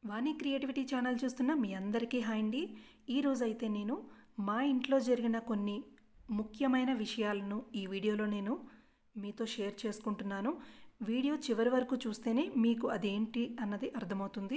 వాణి creativity channel చూస్తున్న మీ అందరికీ hi అండి ఈరోజు అయితే నేను మా ఇంట్లో జరిగిన కొన్ని ముఖ్యమైన విషయాలను ఈ వీడియోలో నేను మీతో షేర్ చేసుకుంటున్నాను వీడియో చివరి వరకు చూస్తేనే మీకు అదేంటి అన్నది అర్థమవుతుంది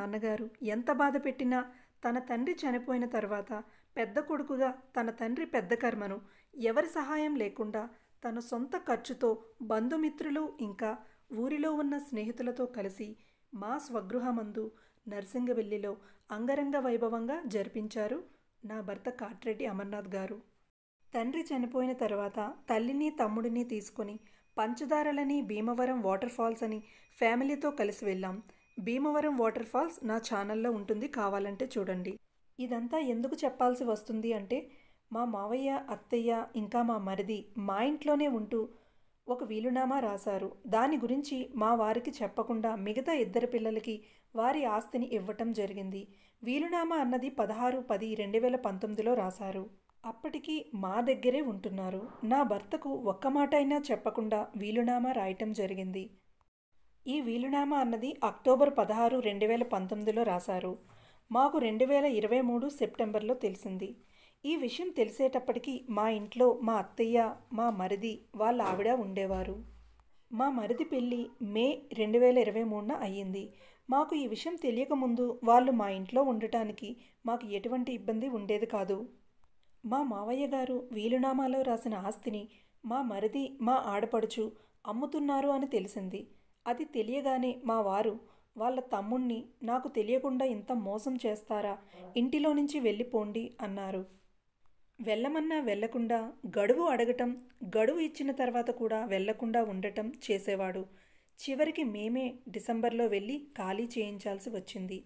నాన్నగారు ఎంత బాధ పెట్టినా తన తండ్రి చనిపోయిన తర్వాత పెద్ద కొడుకుగా తన తండ్రి పెద్ద కర్మను ఎవరి సహాయం లేకుండా తన సొంత ఖర్చుతో బంధుమిత్రులు ఇంకా ఊరిలో ఉన్న స్నేహితులతో కలిసి మా స్వగృహమందు నర్సింగవెల్లిలో అంగరంగ వైభవంగా జరిపించారు నా భర్త కాట్రెడ్డి అమర్నాథ్ గారు తండ్రి చనిపోయిన తర్వాత తల్లిని తమ్ముడిని తీసుకొని పంచదారలని భీమవరం వాటర్ ఫాల్స్ అని ఫ్యామిలీతో కలిసి వెళ్ళాం భీమవరం వాటర్ ఫాల్స్ నా ఛానల్లో ఉంటుంది కావాలంటే చూడండి ఇదంతా ఎందుకు చెప్పాల్సి వస్తుంది అంటే మా మావయ్య అత్తయ్య ఇంకా మా మరిది మా ఇంట్లోనే ఉంటూ ఒక వీలునామా రాశారు దాని గురించి మా వారికి చెప్పకుండా మిగతా ఇద్దరు పిల్లలకి వారి ఆస్తిని ఇవ్వటం జరిగింది వీలునామా అన్నది పదహారు పది రెండు వేల పంతొమ్మిదిలో రాశారు అప్పటికి మా దగ్గరే ఉంటున్నారు నా భర్తకు ఒక్క మాట అయినా చెప్పకుండా వీలునామా రాయటం జరిగింది ఈ వీలునామా అన్నది అక్టోబర్ పదహారు రెండు వేల పంతొమ్మిదిలో రాశారు మాకు రెండు వేల ఇరవై మూడు సెప్టెంబర్లో తెలిసింది ఈ విషయం తెలిసేటప్పటికి మా ఇంట్లో మా అత్తయ్య మా మరిది వాళ్ళ ఆవిడ ఉండేవారు మా మరిది పెళ్ళి మే రెండు వేల ఇరవై మూడున అయ్యింది మాకు ఈ విషయం తెలియకముందు వాళ్ళు మా ఇంట్లో ఉండటానికి మాకు ఎటువంటి ఇబ్బంది ఉండేది కాదు మా మావయ్య గారు వీలునామాలో రాసిన ఆస్తిని మా మరిది మా ఆడపడుచు అమ్ముతున్నారు అని తెలిసింది అది తెలియగానే మా వారు వాళ్ళ తమ్ముణ్ణి నాకు తెలియకుండా ఇంత మోసం చేస్తారా ఇంటిలో నుంచి వెళ్ళిపోండి అన్నారు వెళ్ళమన్నా వెళ్లకుండా గడువు అడగటం గడువు ఇచ్చిన తర్వాత కూడా వెళ్లకుండా ఉండటం చేసేవాడు చివరికి మేమే డిసెంబర్లో వెళ్ళి ఖాళీ చేయించాల్సి వచ్చింది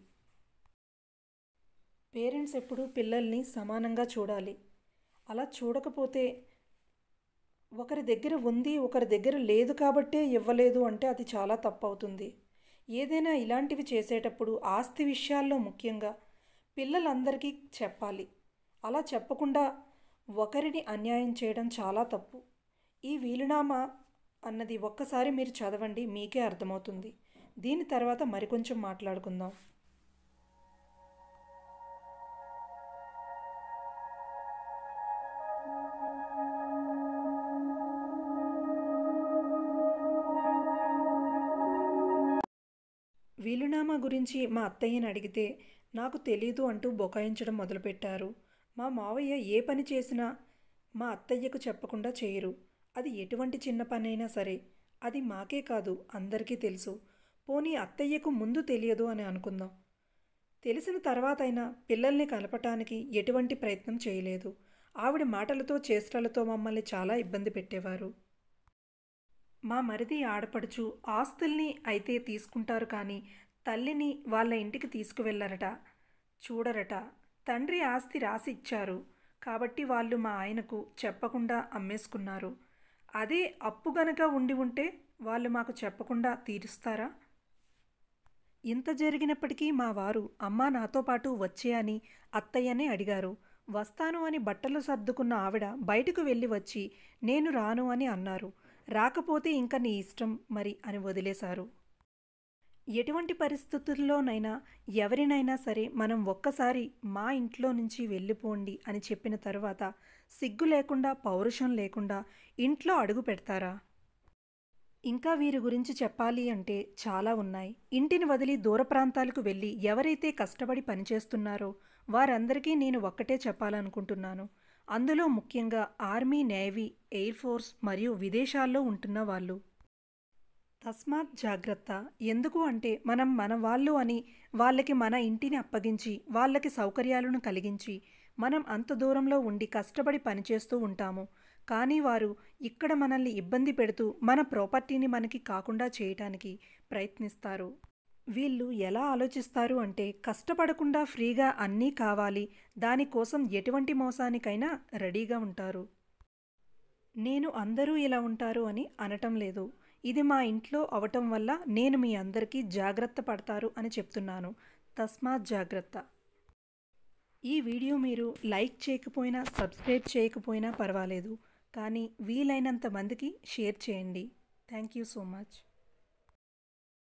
పేరెంట్స్ ఎప్పుడూ పిల్లల్ని సమానంగా చూడాలి అలా చూడకపోతే ఒకరి దగ్గర ఉంది ఒకరి దగ్గర లేదు కాబట్టే ఇవ్వలేదు అంటే అది చాలా తప్పు అవుతుంది ఏదైనా ఇలాంటివి చేసేటప్పుడు ఆస్తి విషయాల్లో ముఖ్యంగా పిల్లలందరికీ చెప్పాలి అలా చెప్పకుండా ఒకరిని అన్యాయం చేయడం చాలా తప్పు ఈ వీలునామా అన్నది ఒక్కసారి మీరు చదవండి మీకే అర్థమవుతుంది దీని తర్వాత మరికొంచెం మాట్లాడుకుందాం వీలునామా గురించి మా అత్తయ్యని అడిగితే నాకు తెలీదు అంటూ బొకాయించడం మొదలుపెట్టారు మా మావయ్య ఏ పని చేసినా మా అత్తయ్యకు చెప్పకుండా చేయరు అది ఎటువంటి చిన్న పనైనా సరే అది మాకే కాదు అందరికీ తెలుసు పోనీ అత్తయ్యకు ముందు తెలియదు అని అనుకుందాం తెలిసిన తర్వాతైనా పిల్లల్ని కలపటానికి ఎటువంటి ప్రయత్నం చేయలేదు ఆవిడ మాటలతో చేష్టలతో మమ్మల్ని చాలా ఇబ్బంది పెట్టేవారు మా మరిది ఆడపడుచు ఆస్తుల్ని అయితే తీసుకుంటారు కానీ తల్లిని వాళ్ళ ఇంటికి తీసుకువెళ్ళరట చూడరట తండ్రి ఆస్తి రాసి ఇచ్చారు కాబట్టి వాళ్ళు మా ఆయనకు చెప్పకుండా అమ్మేసుకున్నారు అదే అప్పు గనక ఉండి ఉంటే వాళ్ళు మాకు చెప్పకుండా తీరుస్తారా ఇంత జరిగినప్పటికీ మా వారు అమ్మ నాతో పాటు వచ్చే అని అత్తయ్యనే అడిగారు వస్తాను అని బట్టలు సర్దుకున్న ఆవిడ బయటకు వెళ్ళి వచ్చి నేను రాను అని అన్నారు రాకపోతే ఇంక నీ ఇష్టం మరి అని వదిలేశారు ఎటువంటి పరిస్థితుల్లోనైనా ఎవరినైనా సరే మనం ఒక్కసారి మా ఇంట్లో నుంచి వెళ్ళిపోండి అని చెప్పిన తరువాత సిగ్గు లేకుండా పౌరుషం లేకుండా ఇంట్లో అడుగు పెడతారా ఇంకా వీరి గురించి చెప్పాలి అంటే చాలా ఉన్నాయి ఇంటిని వదిలి దూర ప్రాంతాలకు వెళ్ళి ఎవరైతే కష్టపడి పనిచేస్తున్నారో వారందరికీ నేను ఒక్కటే చెప్పాలనుకుంటున్నాను అందులో ముఖ్యంగా ఆర్మీ నేవీ ఎయిర్ ఫోర్స్ మరియు విదేశాల్లో ఉంటున్న వాళ్ళు తస్మాత్ జాగ్రత్త ఎందుకు అంటే మనం మన వాళ్ళు అని వాళ్ళకి మన ఇంటిని అప్పగించి వాళ్ళకి సౌకర్యాలను కలిగించి మనం అంత దూరంలో ఉండి కష్టపడి పనిచేస్తూ ఉంటాము కానీ వారు ఇక్కడ మనల్ని ఇబ్బంది పెడుతూ మన ప్రాపర్టీని మనకి కాకుండా చేయటానికి ప్రయత్నిస్తారు వీళ్ళు ఎలా ఆలోచిస్తారు అంటే కష్టపడకుండా ఫ్రీగా అన్నీ కావాలి దానికోసం ఎటువంటి మోసానికైనా రెడీగా ఉంటారు నేను అందరూ ఇలా ఉంటారు అని అనటం లేదు ఇది మా ఇంట్లో అవటం వల్ల నేను మీ అందరికీ జాగ్రత్త పడతారు అని చెప్తున్నాను తస్మాత్ జాగ్రత్త ఈ వీడియో మీరు లైక్ చేయకపోయినా సబ్స్క్రైబ్ చేయకపోయినా పర్వాలేదు కానీ వీలైనంత మందికి షేర్ చేయండి థ్యాంక్ యూ సో మచ్